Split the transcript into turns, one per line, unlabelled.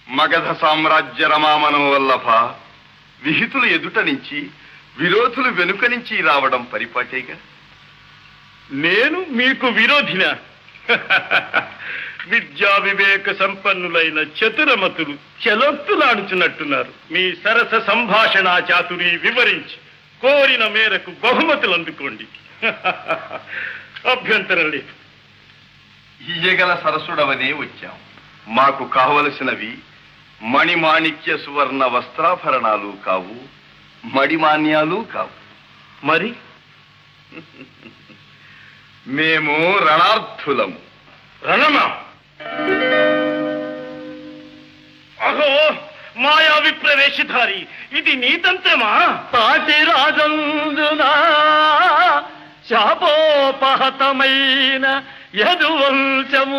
మగధ సామ్రాజ్య రమామనోవల్లభ విహితులు ఎదుట నుంచి విరోధులు వెనుక నుంచి రావడం పరిపాటేగా
నేను మీకు విరోధిన విద్యా వివేక సంపన్నులైన చతురమతులు చెలొత్తులాడుచున్నట్టున్నారు మీ సరస సంభాషణ చాతురి వివరించి కోరిన మేరకు బహుమతులు అందుకోండి అభ్యంతరం లేదు
ఇయ్యగల సరసుడవనే వచ్చాం మాకు కావలసినవి మణిమాణిక్య సువర్ణ వస్త్రాభరణాలు కావు మడిమాన్యాలు కావు
మరి
మేము రణార్థులము
రణమా అహో మాయా విప్రవేశధారి ఇది నీతంత్రమా పాటిరాజందునా శాపోపహతమైన యదువంశము